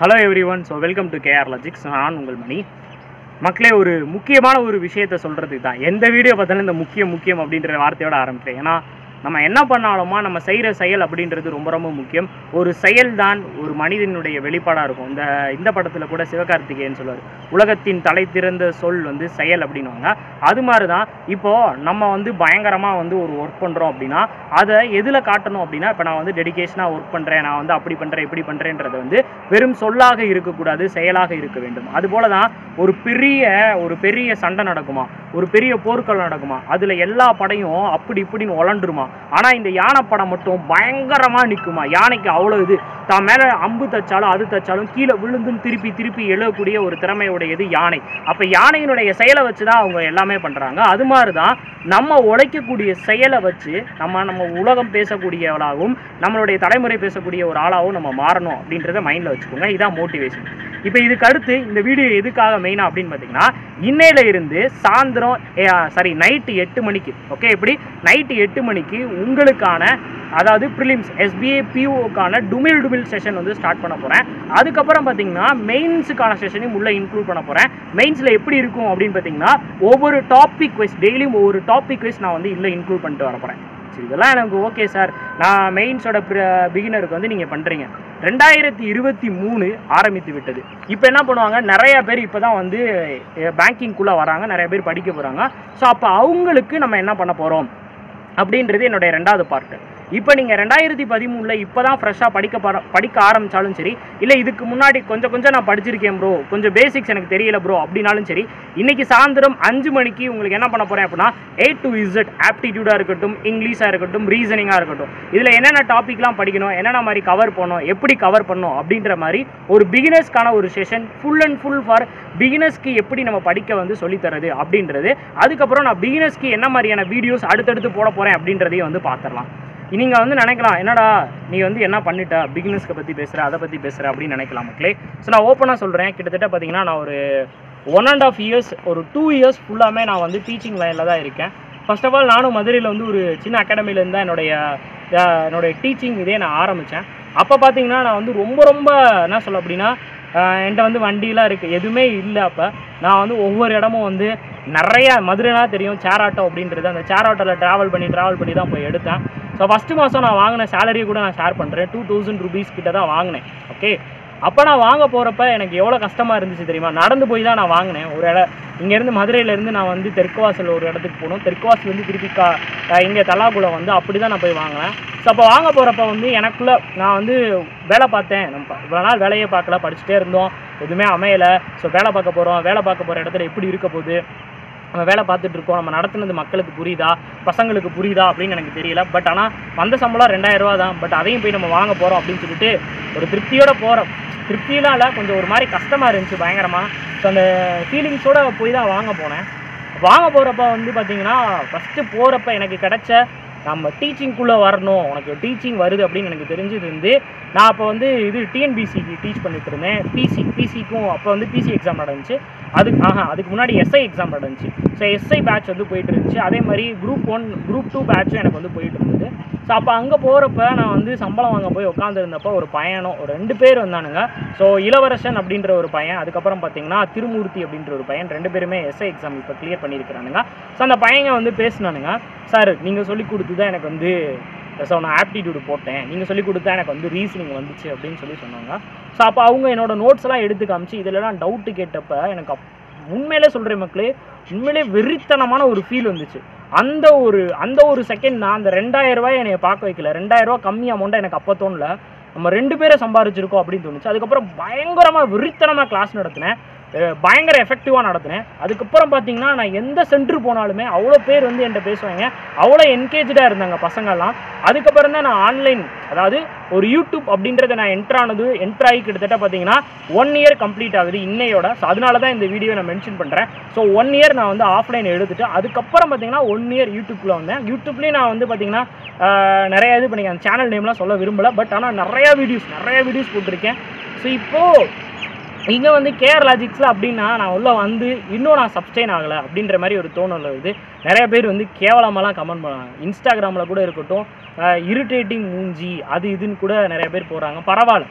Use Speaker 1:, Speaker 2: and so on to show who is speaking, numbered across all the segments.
Speaker 1: hello everyone so welcome to KR logics நான் உங்கள் மணி மக்களே ஒரு முக்கியமான ஒரு விஷயத்த சொல்கிறதுக்கு தான் எந்த வீடியோ பார்த்தாலும் இந்த முக்கியம் முக்கியம் அப்படின்ற வார்த்தையோட ஆரம்பிக்கிறேன் ஏன்னா நம்ம என்ன பண்ணாலுமா நம்ம செய்கிற செயல் அப்படின்றது ரொம்ப ரொம்ப முக்கியம் ஒரு செயல் தான் ஒரு மனிதனுடைய வெளிப்பாடாக இருக்கும் இந்த இந்த படத்தில் கூட சிவகார்த்திகேயன் சொல்லுவார் உலகத்தின் தலை திறந்த சொல் வந்து செயல் அப்படின்னுவாங்க அது மாதிரி தான் இப்போது நம்ம வந்து பயங்கரமாக வந்து ஒரு ஒர்க் பண்ணுறோம் அப்படின்னா அதை எதில் காட்டணும் அப்படின்னா இப்போ நான் வந்து டெடிகேஷனாக ஒர்க் பண்ணுறேன் நான் வந்து அப்படி பண்ணுறேன் இப்படி பண்ணுறேன்றது வந்து வெறும் சொல்லாக இருக்கக்கூடாது செயலாக இருக்க வேண்டும் அதுபோல தான் ஒரு பெரிய ஒரு பெரிய சண்டை நடக்குமா ஒரு பெரிய போர்க்களம் நடக்குமா அதில் எல்லா படையும் அப்படி இப்படின்னு உழண்டுருமா ஆனால் இந்த யானை படம் மட்டும் பயங்கரமாக நிற்குமா யானைக்கு அவ்வளோ இது தான் மேலே அம்பு தச்சாலும் அது தச்சாலும் கீழே விழுந்தும் திருப்பி திருப்பி எழக்கூடிய ஒரு திறமையுடையது யானை அப்போ யானையினுடைய செயலை வச்சு தான் அவங்க எல்லாமே பண்ணுறாங்க அது மாதிரி தான் நம்ம உழைக்கக்கூடிய செயலை வச்சு நம்ம நம்ம உலகம் பேசக்கூடியவளாகவும் நம்மளுடைய தலைமுறை பேசக்கூடிய ஒரு ஆளாகவும் நம்ம மாறணும் அப்படின்றத மைண்டில் வச்சுக்கோங்க இதான் மோட்டிவேஷன் இப்போ இதுக்கு அடுத்து இந்த வீடியோ எதுக்காக மெயினாக அப்படின்னு பார்த்தீங்கன்னா இன்னையில இருந்து சாயந்தரம் சாரி நைட்டு எட்டு மணிக்கு ஓகே எப்படி நைட்டு எட்டு மணிக்கு உங்களுக்கான அதாவது ப்ரிலிம்ஸ் எஸ்பிஏ பிஓக்கான டுமில் டுமில் செஷன் வந்து ஸ்டார்ட் பண்ண போகிறேன் அதுக்கப்புறம் பார்த்தீங்கன்னா மெயின்ஸுக்கான செஷனையும் உள்ளே இன்க்ளூட் பண்ண போகிறேன் மெயின்ஸில் எப்படி இருக்கும் அப்படின்னு பார்த்தீங்கன்னா ஒவ்வொரு டாபிக் வைஸ் டெய்லியும் ஒவ்வொரு டாபிக் வைஸ் நான் வந்து இல்லை இன்க்ளூட் பண்ணிட்டு வர போகிறேன் சரி இதெல்லாம் எனக்கு ஓகே சார் நான் மெயின்ஸோட பிகினருக்கு வந்து நீங்கள் பண்ணுறீங்க ரெண்டாயிரத்தி இருபத்தி மூணு ஆரம்பித்து விட்டது இப்போ என்ன பண்ணுவாங்க நிறைய பேர் இப்போ தான் வந்து பேங்கிங்குள்ளே வராங்க நிறைய பேர் படிக்க போகிறாங்க ஸோ அப்போ அவங்களுக்கு நம்ம என்ன பண்ண போகிறோம் அப்படின்றது என்னுடைய ரெண்டாவது பார்ட்டு இப்போ நீங்கள் ரெண்டாயிரத்தி பதிமூணில் இப்போ தான் ஃப்ரெஷ்ஷாக படிக்க பார படிக்க ஆரம்பித்தாலும் சரி இல்லை இதுக்கு முன்னாடி கொஞ்சம் கொஞ்சம் நான் படிச்சிருக்கேன் ப்ரோ கொஞ்சம் பேசிக்ஸ் எனக்கு தெரியல ப்ரோ அப்படின்னாலும் சரி இன்றைக்கி சாயந்தரம் அஞ்சு மணிக்கு உங்களுக்கு என்ன பண்ண போகிறேன் அப்படின்னா ஏ டு இசட் ஆப்டிடியூடாக இருக்கட்டும் இங்கிலீஷாக இருக்கட்டும் ரீசனிங்காக இருக்கட்டும் இதில் என்னென்ன டாபிக்லாம் படிக்கணும் என்னென்ன மாதிரி கவர் பண்ணணும் எப்படி கவர் பண்ணணும் அப்படின்ற மாதிரி ஒரு பிகினர்ஸ்க்கான ஒரு session full and full for பிகினர்ஸ்க்கு எப்படி நம்ம படிக்க வந்து சொல்லித்தரது அப்படின்றது அதுக்கப்புறம் நான் பிகினர்ஸ்க்கு என்ன மாதிரியான வீடியோஸ் அடுத்தடுத்து போட போகிறேன் அப்படின்றதையும் வந்து பார்த்துடலாம் நீங்கள் வந்து நினைக்கலாம் என்னடா நீ வந்து என்ன பண்ணிட்ட பிகினர்ஸ்க்கு பற்றி பேசுகிற அதை பற்றி பேசுகிற அப்படின்னு நினைக்கலாம் மக்களே ஸோ நான் ஓப்பனாக சொல்கிறேன் கிட்டத்தட்ட பார்த்தீங்கன்னா நான் ஒரு ஒன் அண்ட் ஆஃப் இயர்ஸ் ஒரு டூ இயர்ஸ் ஃபுல்லாமே நான் வந்து டீச்சிங் லைனில் தான் இருக்கேன் ஃபர்ஸ்ட் ஆஃப் ஆல் நானும் மதுரையில் வந்து ஒரு சின்ன அகாடமிலேருந்து தான் என்னுடைய அஹ், என்னுடைய டீச்சிங் இதே நான் ஆரம்பித்தேன் அப்போ பார்த்தீங்கன்னா நான் வந்து ரொம்ப ரொம்ப என்ன சொல்ல அப்படின்னா அஹ், என்கிட்ட வந்து வண்டிலாம் இருக்குது எதுவுமே இல்லை அப்போ நான் வந்து ஒவ்வொரு இடமும் வந்து நிறைய மதுரைனா தெரியும் சேர் ஆட்டோ அப்படின்றது அந்த சேர் ஆட்டோவில் ட்ராவல் பண்ணி ட்ராவல் பண்ணி தான் போய் எடுத்தேன் ஸோ ஃபஸ்ட்டு மாதம் நான் வாங்கின சேலரி கூட நான் ஷேர் பண்ணுறேன் டூ தௌசண்ட் ருபீஸ் கிட்ட தான் வாங்கினேன் ஓகே அப்போ நான் வாங்க போகிறப்ப எனக்கு எவ்வளோ கஷ்டமாக இருந்துச்சு தெரியுமா நடந்து போய் தான் நான் வாங்கினேன் ஒரு இடம் இங்கேருந்து மதுரையிலேருந்து நான் வந்து தெற்குவாசல் ஒரு இடத்துக்கு போகணும் தெற்குவாசல் திருப்பி கா இங்கே தலாக்குளம் வந்து அப்படி தான் நான் போய் வாங்கினேன் ஸோ அப்போ வாங்க போகிறப்ப வந்து எனக்குள்ளே நான் வந்து வேலை பார்த்தேன் நம்ம இவ்வளோ நாள் வேலையே பார்க்கல படிச்சுட்டே இருந்தோம் எதுவுமே அமையலை ஸோ வேலை பார்க்க போகிறோம் வேலை பார்க்க போகிற இடத்துல எப்படி இருக்க போகுது நம்ம வேலை பார்த்துட்டு இருக்கோம் நம்ம நடத்துனது மக்களுக்கு புரியுதா பசங்களுக்கு புரியுதா அப்படின்னு எனக்கு தெரியல பட் ஆனால் வந்த சம்பளம் ரெண்டாயிரம் ரூபா தான் பட் அதையும் போய் நம்ம வாங்க போகிறோம் அப்படின்னு சொல்லிட்டு ஒரு திருப்தியோட போகிறோம் திருப்தியெலாம் இல்லை கொஞ்சம் ஒரு மாதிரி கஷ்டமாக இருந்துச்சு பயங்கரமாக ஸோ அந்த ஃபீலிங்ஸோட போய் தான் வாங்க போனேன் வாங்க போகிறப்ப வந்து பார்த்தீங்கன்னா ஃபஸ்ட்டு போகிறப்ப எனக்கு கிடைச்ச நம்ம டீச்சிங்குள்ளே வரணும் உனக்கு டீச்சிங் வருது அப்படின்னு எனக்கு தெரிஞ்சது வந்து நான் அப்போ வந்து இது டிஎன்பிசிக்கு டீச் பண்ணிட்டு இருந்தேன் பிசி பிசிக்கும் அப்போ வந்து பிசி எக்ஸாம் நடந்துச்சு அதுக்கு ஆஹா அதுக்கு முன்னாடி எஸ்ஐ எக்ஸாம் நடந்துச்சு ஸோ எஸ்ஐ பேட்ச் வந்து போயிட்டு இருந்துச்சு அதே மாதிரி குரூப் ஒன் குரூப் டூ பேட்சும் எனக்கு வந்து போயிட்டு இருந்தது ஸோ அப்போ அங்கே போகிறப்ப நான் வந்து சம்பளம் வாங்க போய் உட்காந்துருந்தப்போ ஒரு பையனும் ஒரு ரெண்டு பேர் வந்தானுங்க ஸோ இளவரசன் அப்படின்ற ஒரு பையன் அதுக்கப்புறம் பார்த்தீங்கன்னா திருமூர்த்தி அப்படின்ற ஒரு பையன் ரெண்டு பேருமே எஸ்ஐ எக்ஸாம் இப்போ கிளியர் பண்ணியிருக்கிறானுங்க ஸோ அந்த பையங்க வந்து பேசினானுங்க சார் நீங்கள் சொல்லி கொடுத்து தான் எனக்கு வந்து ஸோ நான் ஆப்டிடியூடு போட்டேன் நீங்கள் சொல்லி கொடுத்தா எனக்கு வந்து ரீசனிங் வந்துச்சு அப்படின்னு சொல்லி சொன்னாங்க ஸோ அப்போ அவங்க என்னோட நோட்ஸ் எல்லாம் எடுத்து காமிச்சு இதிலலாம் டவுட்டு கேட்டப்ப எனக்கு அப் உண்மையிலே சொல்கிறேன் மக்களே உண்மையிலே வெறித்தனமான ஒரு ஃபீல் வந்துச்சு அந்த ஒரு அந்த ஒரு செகண்ட் நான் அந்த ரெண்டாயிரம் ரூபாய் என்னை பார்க்க வைக்கல ரெண்டாயிரம் ரூபாய் கம்மி அமௌண்ட்டாக எனக்கு அப்போ தோணல நம்ம ரெண்டு பேரை சம்பாரிச்சிருக்கோம் அப்படின்னு தோணுச்சு அதுக்கப்புறம் பயங்கரமாக வெறித்தனமாக கிளாஸ் நடத்தினேன் அஹ் பயங்கர எஃபெக்டிவாக நடத்தினேன் அதுக்கப்புறம் பார்த்தீங்கன்னா நான் எந்த சென்டர் போனாலுமே அவ்வளோ பேர் வந்து என்கிட்ட பேசுவாங்க அவ்வளோ என்கேஜாக இருந்தாங்க பசங்கள்லாம் அதுக்கப்புறம் தான் நான் ஆன்லைன் அதாவது ஒரு யூடியூப் அப்படின்றத நான் என்ட்ரு ஆனது என்ட்ரு ஆகி கிட்டத்தட்ட பார்த்தீங்கன்னா ஒன் இயர் கம்ப்ளீட் ஆகுது இன்னையோட ஸோ அதனால தான் இந்த வீடியோ நான் மென்ஷன் பண்ணுறேன் ஸோ ஒன் இயர் நான் வந்து ஆஃப்லைன் எடுத்துட்டு அதுக்கப்புறம் பார்த்தீங்கன்னா ஒன் இயர் யூடியூப்பில் வந்தேன் யூடியூப்லேயும் நான் வந்து பார்த்தீங்கன்னா ஆஹ், நிறைய இது பண்ணி அந்த சேனல் நேம்லாம் சொல்ல விரும்பல பட் ஆனால் நிறையா வீடியோஸ் நிறைய வீடியோஸ் போட்டிருக்கேன் ஸோ இப்போது இங்கே வந்து கேஆர் லாஜிக்ஸில் அப்படின்னா நான் உள்ளே வந்து இன்னும் நான் சப்ஸ்டைன் ஆகலை அப்படின்ற மாதிரி ஒரு தோணல் வருது நிறைய பேர் வந்து கேவலமாலாம் கமெண்ட் பண்ணாங்க இன்ஸ்டாகிராமில் கூட இருக்கட்டும் இரிட்டேட்டிங் மூஞ்சி அது இதுன்னு கூட நிறைய பேர் போகிறாங்க பரவாயில்ல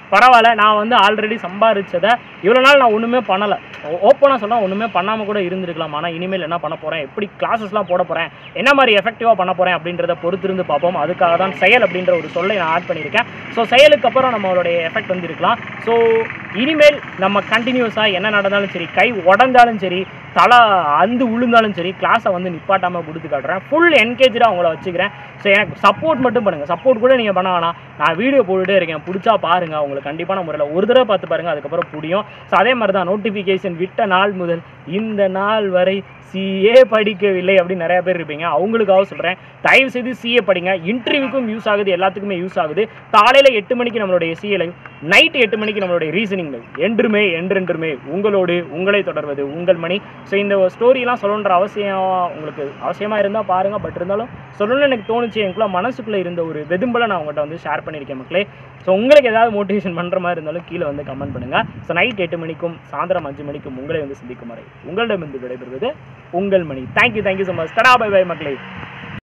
Speaker 1: பரவாயில்ல நான் வந்து ஆல்ரெடி சம்பாரிச்சதை இவ்வளோ நாள் நான் ஒன்றுமே பண்ணலை ஓப்பனாக சொன்னால் ஒன்றுமே பண்ணாமல் கூட இருந்திருக்கலாம் ஆனால் இனிமேல் என்ன பண்ண போகிறேன் எப்படி கிளாஸஸ்லாம் போட போகிறேன் என்ன மாதிரி எஃபெக்டிவாக பண்ண போகிறேன் அப்படின்றத பொறுத்திருந்து பார்ப்போம் அதுக்காக தான் செயல் அப்படின்ற ஒரு சொல்லை நான் ஆட் பண்ணியிருக்கேன் ஸோ செயலுக்கு அப்புறம் நம்மளுடைய எஃபெக்ட் வந்து இருக்கலாம் ஸோ இனிமேல் நம்ம கண்டினியூஸாக என்ன நடந்தாலும் சரி கை உடஞ்சாலும் சரி தலை அந்து உளுந்தாலும் சரி கிளாஸை வந்து நிப்பாட்டாமல் கொடுத்து காட்டுறேன் ஃபுல் என்கேஜாக அவங்கள வச்சுக்கிறேன் ஸோ எனக்கு சப்போர்ட் மட்டும் பண்ணுங்கள் சப்போர்ட் கூட நீங்கள் பண்ண வேணாம் நான் வீடியோ போட்டுட்டே இருக்கேன் பிடிச்சா பாருங்கள் உங்களுக்கு கண்டிப்பான முறையில் ஒரு தடவை பார்த்து பாருங்கள் அதுக்கப்புறம் புரியும் ஸோ அதே மாதிரி தான் நோட்டிஃபிகேஷன் விட்ட நாள் முதல் இந்த நாள் வரை சிஏ படிக்கவில்லை அப்படின்னு நிறைய பேர் இருப்பீங்க அவங்களுக்காக சொல்கிறேன் தயவு செய்து சிஏ படிங்க இன்டர்வியூக்கும் யூஸ் ஆகுது எல்லாத்துக்குமே யூஸ் ஆகுது காலையில் எட்டு மணிக்கு நம்மளுடைய சிஏ லைவ் நைட்டு எட்டு மணிக்கு நம்மளுடைய ரீசனிங் லைவ் என்றுமே என்றென்றுமே உங்களோடு உங்களை தொடர்வது உங்கள் மணி ஸோ இந்த ஸ்டோரிலாம் சொல்லணுன்ற அவசியம் உங்களுக்கு அவசியமாக இருந்தால் பாருங்கள் பட் இருந்தாலும் சொல்லணும்னு எனக்கு தோணுச்சு எனக்குள்ள மனசுக்குள்ளே இருந்த ஒரு வெதும்பலை நான் உங்கள்கிட்ட வந்து ஷேர் பண்ணியிருக்கேன் மக்களே ஸோ உங்களுக்கு ஏதாவது மோட்டிவேஷன் பண்ணுற மாதிரி இருந்தாலும் கீழே வந்து கமெண்ட் பண்ணுங்கள் ஸோ நைட் எட்டு மணிக்கும் சாயந்தரம் அஞ்சு மணிக்கும் உங்களை வந்து சந்திக்கும் வரை உங்களிடமிருந்து விடைபெறுவது உங்கள் Mani thank you thank you so much tata bye bye மக்களே